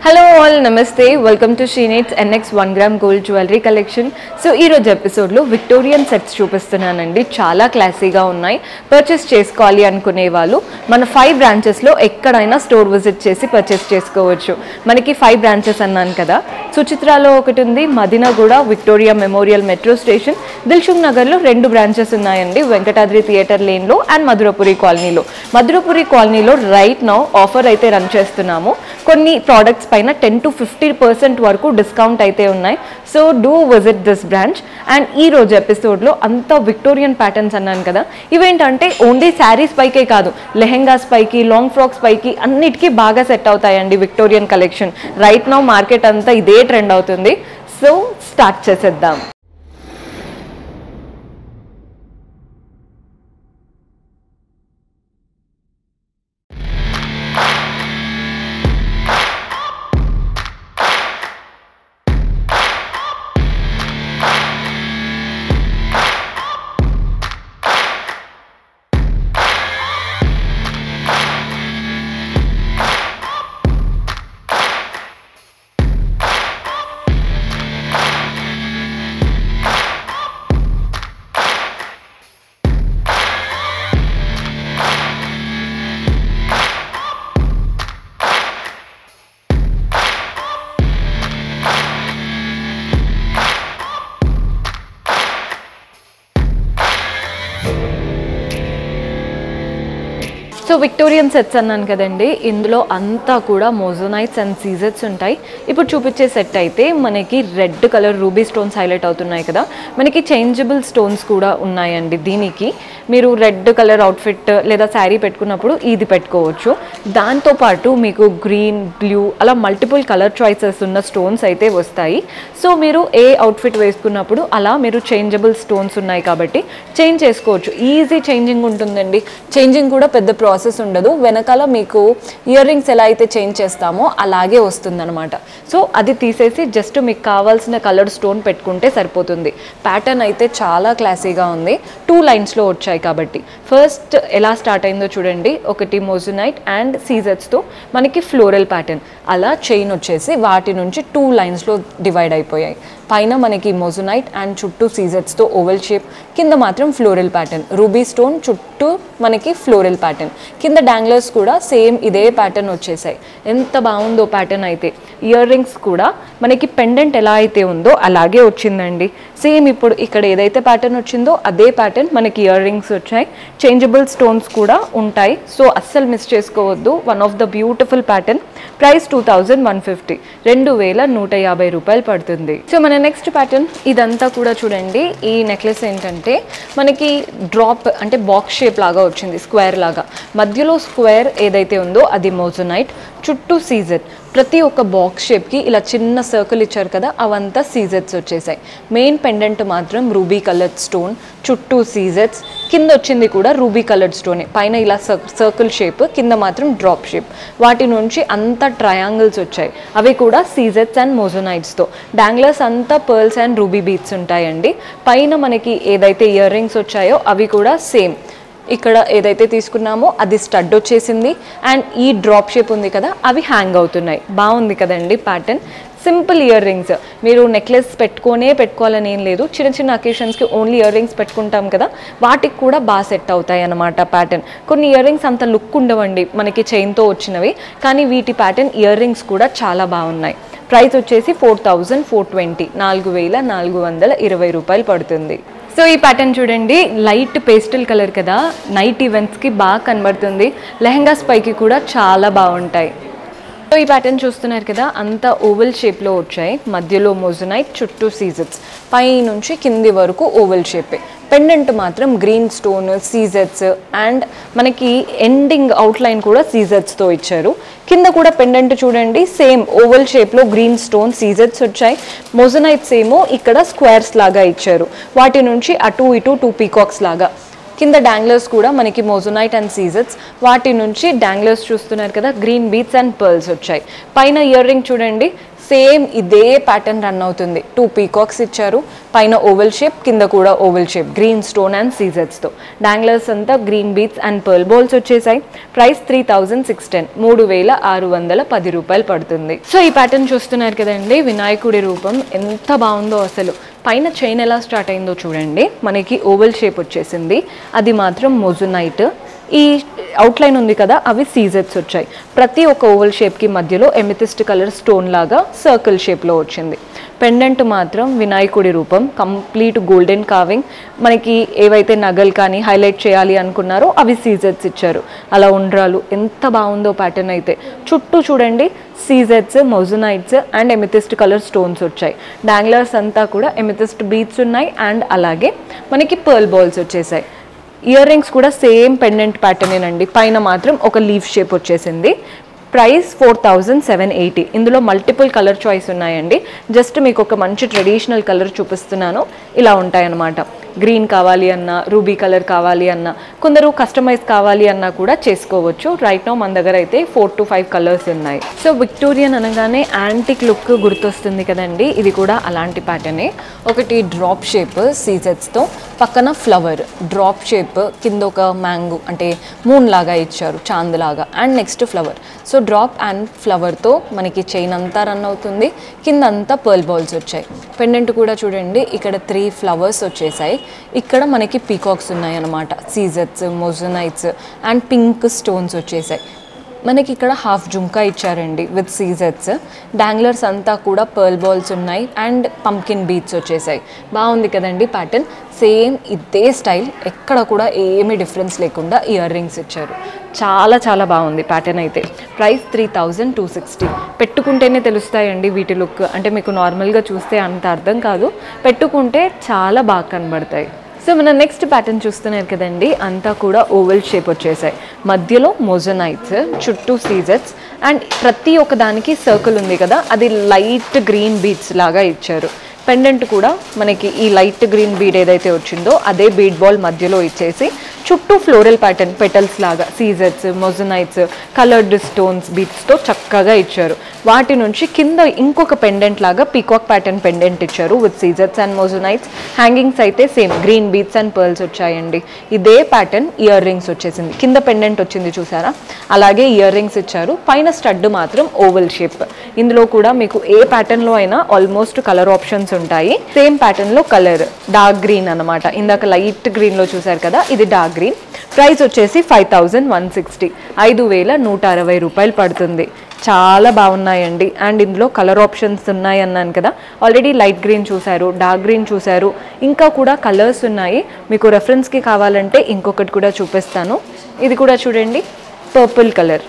hello all నమస్తే welcome to షీనేట్స్ NX one gram gold jewellery collection so ఈరోజు ఎపిసోడ్లో విక్టోరియన్ సెట్స్ చూపిస్తున్నానండి చాలా క్లాసీగా ఉన్నాయి పర్చేస్ చేసుకోవాలి అనుకునే వాళ్ళు మన ఫైవ్ బ్రాంచెస్లో ఎక్కడైనా స్టోర్ విజిట్ చేసి పర్చేస్ చేసుకోవచ్చు మనకి ఫైవ్ బ్రాంచెస్ అన్నాను కదా సుచిత్రాలో ఒకటి ఉంది Madinaguda Victoria Memorial metro station దిల్షుక్ నగర్లో రెండు బ్రాంచెస్ ఉన్నాయండి వెంకటాద్రి థియేటర్ లేన్లో అండ్ మధురపురి కాలనీలో మధురపురి కాలనీలో రైట్ నౌ ఆఫర్ అయితే రన్ చేస్తున్నాము కొన్ని ప్రోడక్ట్స్ పైన టెన్ టు ఫిఫ్టీ పర్సెంట్ వరకు డిస్కౌంట్ అయితే ఉన్నాయి so do visit this branch and ఈ రోజు ఎపిసోడ్లో అంత విక్టోరియన్ ప్యాటర్న్స్ అన్నాను కదా ఇవేంటంటే ఓన్లీ శారీస్ పైకే కాదు లెహెంగాస్ పైకి లాంగ్ ఫ్రాక్స్ పైకి అన్నిటికీ బాగా సెట్ అవుతాయండి Victorian collection right now market అంతా ఇదే ట్రెండ్ అవుతుంది సో స్టార్ట్ చేసేద్దాం సో విక్టోరియన్ సెట్స్ అన్నాను కదండి ఇందులో అంతా కూడా మోజోనైట్స్ అండ్ సీజెట్స్ ఉంటాయి ఇప్పుడు చూపించే సెట్ అయితే మనకి red colour ruby stones highlight అవుతున్నాయి కదా మనకి చేంజబుల్ స్టోన్స్ కూడా ఉన్నాయండి దీనికి మీరు రెడ్ కలర్ అవుట్ఫిట్ లేదా శారీ పెట్టుకున్నప్పుడు ఇది పెట్టుకోవచ్చు దాంతోపాటు మీకు గ్రీన్ బ్లూ అలా మల్టిపుల్ కలర్ చాయిసెస్ ఉన్న స్టోన్స్ అయితే వస్తాయి సో మీరు ఏ అవుట్ఫిట్ వేసుకున్నప్పుడు అలా మీరు చేంజబుల్ స్టోన్స్ ఉన్నాయి కాబట్టి చేంజ్ చేసుకోవచ్చు ఈజీ చేంజింగ్ ఉంటుందండి చేంజింగ్ కూడా పెద్ద ప్రాసెస్ ఉండదు వెనకాల మీకు ఇయర్ రింగ్స్ ఎలా అయితే చేంజ్ చేస్తామో అలాగే వస్తుందన్నమాట సో అది తీసేసి జస్ట్ మీకు కావాల్సిన కలర్ స్టోన్ పెట్టుకుంటే సరిపోతుంది ప్యాటర్న్ అయితే చాలా క్లాసీగా ఉంది టూ లైన్స్లో వచ్చాయి కాబట్టి ఫస్ట్ ఎలా స్టార్ట్ అయిందో చూడండి ఒకటి మోజునైట్ అండ్ సీజర్స్తో మనకి ఫ్లోరల్ ప్యాటర్న్ అలా చైన్ వచ్చేసి వాటి నుంచి టూ లైన్స్లో డివైడ్ అయిపోయాయి పైన మనకి మోజునైట్ అండ్ చుట్టూ సీజర్స్తో ఓవెల్ షేప్ కింద మాత్రం ఫ్లోరల్ ప్యాటర్న్ రూబీ స్టోన్ చుట్టూ మనకి ఫ్లోరల్ ప్యాటర్న్ కింద డాంగ్లర్స్ కూడా సేమ్ ఇదే ప్యాటర్న్ వచ్చేసాయి ఎంత బాగుందో ప్యాటర్న్ అయితే ఇయర్ రింగ్స్ కూడా మనకి పెండెంట్ ఎలా అయితే ఉందో అలాగే వచ్చిందండి సేమ్ ఇప్పుడు ఇక్కడ ఏదైతే ప్యాటర్న్ వచ్చిందో అదే ప్యాటర్న్ మనకి ఇయర్ రింగ్స్ వచ్చాయి చేంజబుల్ స్టోన్స్ కూడా ఉంటాయి సో అస్సలు మిస్ చేసుకోవద్దు one of the beautiful pattern price two thousand one fifty రెండు వేల నూట యాభై రూపాయలు పడుతుంది సో మన నెక్స్ట్ ప్యాటర్న్ ఇదంతా కూడా చూడండి ఈ నెక్లెస్ ఏంటంటే మనకి డ్రాప్ అంటే బాక్స్ షేప్ లాగా వచ్చింది స్క్వేర్ లాగా మధ్యలో స్క్వేర్ ఏదైతే ఉందో అది మోజోనైట్ చుట్టూ సీజర్ ప్రతి ఒక్క బాక్స్ షేప్కి ఇలా చిన్న సర్కిల్ ఇచ్చారు కదా అవంతా సీజెట్స్ వచ్చేసాయి మెయిన్ పెండెంట్ మాత్రం రూబీ కలర్డ్ స్టోన్ చుట్టూ సీజెట్స్ కింద వచ్చింది కూడా రూబీ కలర్డ్ స్టోనే పైన ఇలా సర్కిల్ షేప్ కింద మాత్రం డ్రాప్ షేప్ వాటి నుంచి అంతా ట్రయాంగిల్స్ వచ్చాయి అవి కూడా సీజెట్స్ అండ్ మోజోనైట్స్తో డాంగ్లర్స్ అంతా పర్ల్స్ అండ్ రూబీ బీట్స్ ఉంటాయండి పైన మనకి ఏదైతే ఇయర్ రింగ్స్ వచ్చాయో అవి కూడా సేమ్ ఇక్కడ ఏదైతే తీసుకున్నామో అది స్టడ్ వచ్చేసింది అండ్ ఈ డ్రాప్ షేప్ ఉంది కదా అవి హ్యాంగ్ అవుతున్నాయి బాగుంది కదండి ప్యాటర్న్ సింపుల్ ఇయర్ రింగ్స్ మీరు నెక్లెస్ పెట్టుకోనే పెట్టుకోవాలని ఏం లేదు చిన్న చిన్న అకేషన్స్కి ఓన్లీ ఇయర్ రింగ్స్ పెట్టుకుంటాం కదా వాటికి కూడా బాగా సెట్ అవుతాయి అన్నమాట ప్యాటర్న్ కొన్ని ఇయర్ రింగ్స్ అంత లుక్ ఉండవండి మనకి చైన్తో వచ్చినవి కానీ వీటి ప్యాటర్న్ ఇయర్ రింగ్స్ కూడా చాలా బాగున్నాయి ప్రైస్ వచ్చేసి ఫోర్ థౌజండ్ ఫోర్ ట్వంటీ నాలుగు వేల నాలుగు వందల ఇరవై రూపాయలు పడుతుంది సో ఈ ప్యాటర్న్ చూడండి లైట్ పేస్టల్ కలర్ కదా నైట్ ఈవెంట్స్కి బాగా కనబడుతుంది లెహంగాస్ పైకి కూడా చాలా బాగుంటాయి సో ఈ ప్యాటర్న్ చూస్తున్నారు కదా అంతా ఓవెల్ షేప్లో వచ్చాయి మధ్యలో మోజునైట్ చుట్టూ సీజెట్స్ పై నుంచి కింది వరకు ఓవెల్ షేపే పెండెంట్ మాత్రం గ్రీన్ స్టోన్ సీజెట్స్ అండ్ మనకి ఎండింగ్ అవుట్లైన్ కూడా సీజెట్స్తో ఇచ్చారు కింద కూడా పెండెంట్ చూడండి సేమ్ ఓవెల్ షేప్లో గ్రీన్ స్టోన్ సీజెట్స్ వచ్చాయి మొజనైట్స్ ఏమో ఇక్కడ స్క్వేర్స్ లాగా ఇచ్చారు వాటి నుంచి అటు ఇటు టూ పీకాక్స్ లాగా కింద డాంగ్లర్స్ కూడా మనకి మోజోనైట్ అండ్ సీజర్స్ వాటి నుంచి డాంగ్లర్స్ చూస్తున్నారు కదా గ్రీన్ బీట్స్ అండ్ పర్ల్స్ వచ్చాయి పైన ఇయర్ రింగ్ చూడండి సేమ్ ఇదే ప్యాటర్న్ రన్ అవుతుంది టూ పీకాక్స్ ఇచ్చారు పైన ఓవెల్ షేప్ కింద కూడా oval shape green stone and సీజర్స్తో డాంగ్లర్స్ అంతా green beads and pearl balls వచ్చేసాయి price three thousand six ten మూడు వేల ఆరు వందల పది రూపాయలు పడుతుంది సో ఈ ప్యాటర్న్ చూస్తున్నారు కదండి వినాయకుడి రూపం ఎంత బాగుందో అసలు పైన చైన్ ఎలా స్టార్ట్ అయిందో చూడండి మనకి ఓవెల్ షేప్ వచ్చేసింది అది మాత్రం మొజునైట్ ఈ అవుట్లైన్ ఉంది కదా అవి సీజెట్స్ వచ్చాయి ప్రతి ఒక్క ఓవల్ షేప్కి మధ్యలో ఎమితిస్ట్ కలర్ స్టోన్ లాగా సర్కిల్ షేప్లో వచ్చింది పెండెంట్ మాత్రం వినాయకుడి రూపం కంప్లీట్ గోల్డెన్ కావింగ్ మనకి ఏవైతే నగలు కానీ హైలైట్ చేయాలి అనుకున్నారో అవి సీజెట్స్ ఇచ్చారు అలా ఉండ్రాలు ఎంత బాగుందో ప్యాటర్న్ అయితే చుట్టూ చూడండి సీజెట్స్ moissanites and amethyst colour stones వచ్చాయి డాంగ్లర్స్ అంతా కూడా ఎమితిస్ట్ బీట్స్ ఉన్నాయి అండ్ అలాగే మనకి పర్ల్ బాల్స్ వచ్చేసాయి ఇయర్ రింగ్స్ కూడా సేమ్ పెండెంట్ ప్యాటర్నేనండి పైన మాత్రం ఒక లీఫ్ షేప్ వచ్చేసింది price four thousand seven eighty ఇందులో మల్టిపుల్ కలర్ చాయిస్ ఉన్నాయండి జస్ట్ మీకు ఒక మంచి ట్రెడిషనల్ కలర్ చూపిస్తున్నాను ఇలా ఉంటాయన్నమాట గ్రీన్ కావాలి అన్నా రూబీ కలర్ కావాలి అన్నా కొందరు కస్టమైజ్ కావాలి అన్నా కూడా చేసుకోవచ్చు రైట్ నో మన దగ్గర అయితే ఫోర్ టు ఫైవ్ కలర్స్ ఉన్నాయి సో విక్టోరియన్ అనగానే యాంటిక్ లుక్ గుర్తొస్తుంది కదండి ఇది కూడా అలాంటి ప్యాటర్నే ఒకటి డ్రాప్ షేప్ సీజెట్స్తో పక్కన ఫ్లవర్ డ్రాప్ షేప్ కింద ఒక మ్యాంగో అంటే మూన్ లాగా ఇచ్చారు చాంద్ లాగా and next flower so drop and ఫ్లవర్తో మనకి చైన్ అంతా రన్ అవుతుంది కింద అంతా పర్ల్ బాల్స్ వచ్చాయి పెండెంట్ కూడా చూడండి ఇక్కడ త్రీ ఫ్లవర్స్ వచ్చేసాయి ఇక్కడ మనకి పీకాక్స్ ఉన్నాయి అన్నమాట సీజెట్స్ మొజనైట్స్ అండ్ పింక్ స్టోన్స్ వచ్చేసాయి మనకి ఇక్కడ హాఫ్ జుంకా ఇచ్చారండి విత్ సీజెట్స్ డాంగ్లర్స్ అంతా కూడా పర్ల్ బాల్స్ ఉన్నాయి అండ్ పంకిన్ బీట్స్ వచ్చేసాయి బాగుంది కదండి ప్యాటర్న్ సేమ్ ఇదే స్టైల్ ఎక్కడ కూడా ఏమీ డిఫరెన్స్ లేకుండా ఇయర్ రింగ్స్ ఇచ్చారు చాలా చాలా బాగుంది ప్యాటర్న్ అయితే price three thousand two sixty పెట్టుకుంటేనే తెలుస్తాయండి వీటి లుక్ అంటే మీకు నార్మల్గా చూస్తే అంత అర్థం కాదు పెట్టుకుంటే చాలా బాగా కనబడతాయి సో మన నెక్స్ట్ ప్యాటర్న్ చూస్తున్నారు కదండి అంతా కూడా ఓవెల్ షేప్ వచ్చేసాయి మధ్యలో మొజనైట్స్ చుట్టూ సీజెట్స్ అండ్ ప్రతి ఒక్క దానికి సర్కిల్ ఉంది కదా అది లైట్ గ్రీన్ బీట్స్ లాగా ఇచ్చారు పెండెంట్ కూడా మనకి ఈ లైట్ గ్రీన్ బీడ్ ఏదైతే వచ్చిందో అదే బీడ్ బాల్ మధ్యలో ఇచ్చేసి చుట్టూ ఫ్లోరల్ ప్యాటర్న్ పెటల్స్ లాగా సీజెట్స్ మొజనైట్స్ కలర్డ్ స్టోన్స్ బీట్స్తో చక్కగా ఇచ్చారు వాటి నుంచి కింద ఇంకొక పెండెంట్ లాగా పీకాక్ ప్యాటర్న్ పెండెంట్ ఇచ్చారు విత్ సీజెట్స్ అండ్ మొజనైట్స్ హ్యాంగింగ్స్ అయితే same green beads and pearls వచ్చాయండి ఇదే ప్యాటర్న్ ఇయర్ రింగ్స్ వచ్చేసింది కింద పెండెంట్ వచ్చింది చూసారా అలాగే ఇయర్ రింగ్స్ ఇచ్చారు పైన స్టడ్ మాత్రం ఓవల్ షేప్ ఇందులో కూడా మీకు ఏ ప్యాటర్న్లో అయినా ఆల్మోస్ట్ కలర్ ఆప్షన్స్ ఉంటాయి సేమ్ ప్యాటర్న్లో కలర్ డార్క్ గ్రీన్ అనమాట ఇందాక లైట్ గ్రీన్లో చూసారు కదా ఇది డార్క్ గ్రీన్ ప్రైస్ వచ్చేసి ఫైవ్ థౌజండ్ వన్ సిక్స్టీ ఐదు వేల నూట అరవై రూపాయలు పడుతుంది చాలా బాగున్నాయండి అండ్ ఇందులో కలర్ ఆప్షన్స్ ఉన్నాయి అన్నాను కదా ఆల్రెడీ లైట్ గ్రీన్ చూశారు డార్క్ గ్రీన్ చూశారు ఇంకా కూడా కలర్స్ ఉన్నాయి మీకు రెఫరెన్స్కి కావాలంటే ఇంకొకటి కూడా చూపిస్తాను ఇది కూడా చూడండి పర్పుల్ కలర్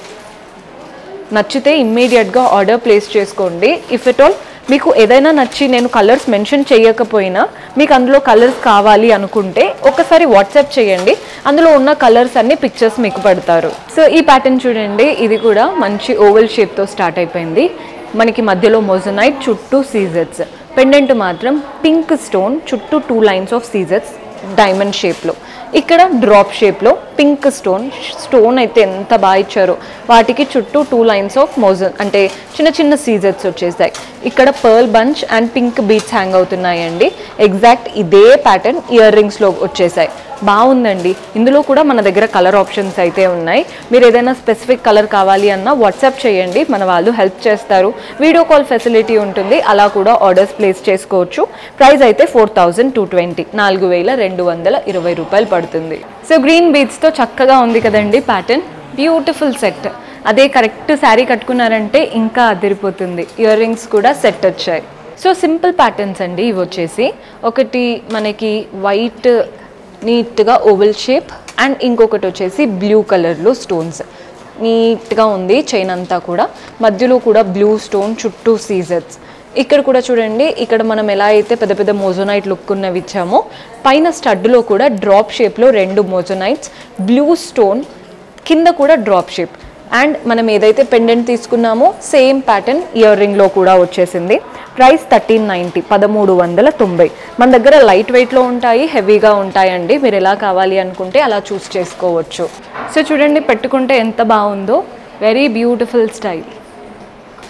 నచ్చితే ఇమ్మీడియట్గా ఆర్డర్ ప్లేస్ చేసుకోండి ఇఫ్ ఇట్ ఆల్ మీకు ఏదైనా నచ్చి నేను కలర్స్ మెన్షన్ చేయకపోయినా మీకు అందులో కలర్స్ కావాలి అనుకుంటే ఒకసారి వాట్సాప్ చేయండి అందులో ఉన్న కలర్స్ అన్ని పిక్చర్స్ మీకు పెడతారు సో ఈ ప్యాటర్న్ చూడండి ఇది కూడా మంచి ఓవల్ షేప్తో స్టార్ట్ అయిపోయింది మనకి మధ్యలో మొజనైట్ చుట్టూ సీజెట్స్ పెండెంట్ మాత్రం పింక్ స్టోన్ చుట్టూ టూ లైన్స్ ఆఫ్ సీజెట్స్ డైమండ్ షేప్లో ఇక్కడ డ్రాప్ షేప్లో పింక్ స్టోన్ స్టోన్ అయితే ఎంత బాగా ఇచ్చారో వాటికి చుట్టూ టూ లైన్స్ ఆఫ్ మోజన్ అంటే చిన్న చిన్న సీజర్స్ వచ్చేసాయి ఇక్కడ pearl bunch and pink beads hang అవుతున్నాయండి ఎగ్జాక్ట్ ఇదే ప్యాటర్న్ ఇయర్ రింగ్స్లో వచ్చేసాయి బాగుందండి ఇందులో కూడా మన దగ్గర కలర్ ఆప్షన్స్ అయితే ఉన్నాయి మీరు ఏదైనా స్పెసిఫిక్ కలర్ కావాలి అన్నా వాట్సాప్ చేయండి మన వాళ్ళు హెల్ప్ చేస్తారు వీడియో కాల్ ఫెసిలిటీ ఉంటుంది అలా కూడా ఆర్డర్స్ ప్లేస్ చేసుకోవచ్చు ప్రైస్ అయితే ఫోర్ థౌజండ్ టూ ట్వంటీ నాలుగు వేల రెండు వందల ఇరవై రూపాయలు పడుతుంది సో గ్రీన్ బీట్స్తో చక్కగా ఉంది కదండి ప్యాటర్న్ బ్యూటిఫుల్ సెట్ అదే కరెక్ట్ శారీ కట్టుకున్నారంటే ఇంకా అదిరిపోతుంది ఇయర్ రింగ్స్ కూడా సెట్ వచ్చాయి సో సింపుల్ ప్యాటర్న్స్ అండి ఇవి వచ్చేసి ఒకటి మనకి వైట్ నీట్గా ఓవెల్ షేప్ అండ్ ఇంకొకటి వచ్చేసి బ్లూ కలర్లో స్టోన్స్ నీట్గా ఉంది చైన్ అంతా కూడా మధ్యలో కూడా బ్లూ స్టోన్ చుట్టూ సీజర్స్ ఇక్కడ కూడా చూడండి ఇక్కడ మనం ఎలా అయితే పెద్ద పెద్ద మోజోనైట్ లుక్ ఉన్నవి ఇచ్చామో పైన స్టడ్లో కూడా డ్రాప్ షేప్లో రెండు మోజోనైట్స్ బ్లూ స్టోన్ కింద కూడా డ్రాప్ షేప్ అండ్ మనం ఏదైతే పెండెంట్ తీసుకున్నామో సేమ్ ప్యాటర్న్ ఇయర్ రింగ్లో కూడా వచ్చేసింది ప్రైస్ థర్టీన్ నైంటీ పదమూడు వందల తొంభై మన దగ్గర లైట్ వెయిట్లో ఉంటాయి హెవీగా ఉంటాయండి మీరు ఎలా కావాలి అనుకుంటే అలా చూస్ చేసుకోవచ్చు సో చూడండి పెట్టుకుంటే ఎంత బాగుందో వెరీ బ్యూటిఫుల్ స్టైల్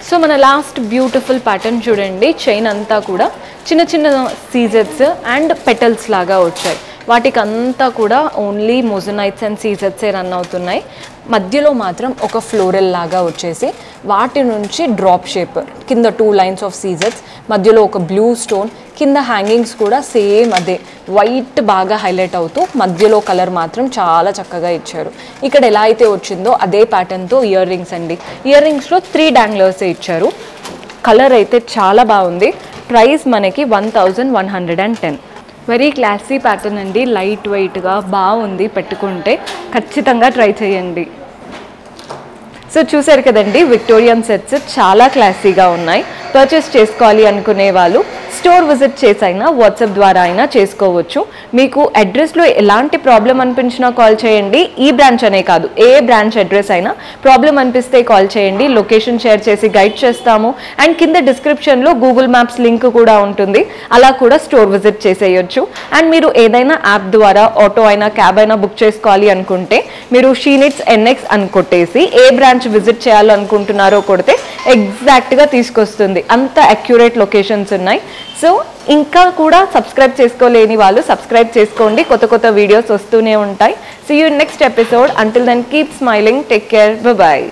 సో మన లాస్ట్ బ్యూటిఫుల్ ప్యాటర్న్ చూడండి చైన్ అంతా కూడా చిన్న చిన్న సీజెట్స్ అండ్ పెటల్స్ లాగా వచ్చాయి వాటికి అంతా కూడా ఓన్లీ మొజనైట్స్ అండ్ సీజెట్సే రన్ అవుతున్నాయి మధ్యలో మాత్రం ఒక ఫ్లోరల్ లాగా వచ్చేసి వాటి నుంచి డ్రాప్ షేప్ కింద టూ లైన్స్ ఆఫ్ సీజెట్స్ మధ్యలో ఒక బ్లూ స్టోన్ కింద హ్యాంగింగ్స్ కూడా సేమ్ అదే వైట్ బాగా హైలైట్ అవుతూ మధ్యలో కలర్ మాత్రం చాలా చక్కగా ఇచ్చారు ఇక్కడ ఎలా అయితే వచ్చిందో అదే ప్యాటర్న్తో ఇయర్ రింగ్స్ అండి ఇయర్ రింగ్స్లో త్రీ డాంగ్లర్సే ఇచ్చారు కలర్ అయితే చాలా బాగుంది ప్రైస్ మనకి one thousand one hundred and ten very classy pattern అండి లైట్ వెయిట్గా బాగుంది పెట్టుకుంటే ఖచ్చితంగా ట్రై చేయండి సో చూసారు కదండి విక్టోరియన్ సెట్స్ చాలా క్లాసీగా ఉన్నాయి పర్చేస్ చేసుకోవాలి అనుకునే వాళ్ళు స్టోర్ విజిట్ చేసి అయినా వాట్సాప్ ద్వారా అయినా చేసుకోవచ్చు మీకు అడ్రస్లో ఎలాంటి ప్రాబ్లం అనిపించినా కాల్ చేయండి ఈ బ్రాంచ్ అనే కాదు ఏ బ్రాంచ్ అడ్రస్ అయినా ప్రాబ్లం అనిపిస్తే కాల్ చేయండి లొకేషన్ షేర్ చేసి గైడ్ చేస్తాము అండ్ కింద డిస్క్రిప్షన్లో గూగుల్ మ్యాప్స్ లింక్ కూడా ఉంటుంది అలా కూడా స్టోర్ విజిట్ చేసేయచ్చు అండ్ మీరు ఏదైనా యాప్ ద్వారా ఆటో అయినా క్యాబ్ అయినా బుక్ చేసుకోవాలి అనుకుంటే మీరు షీనిట్స్ ఎన్ఎక్స్ అని కొట్టేసి ఏ బ్రాంచ్ విజిట్ చేయాలనుకుంటున్నారో కొడితే ఎగ్జాక్ట్గా తీసుకొస్తుంది అంత అక్యురేట్ లొకేషన్స్ ఉన్నాయి సో ఇంకా కూడా సబ్స్క్రైబ్ చేసుకోలేని వాళ్ళు సబ్స్క్రైబ్ చేసుకోండి కొత్త కొత్త వీడియోస్ వస్తూనే ఉంటాయి see you next episode until then keep smiling take care bye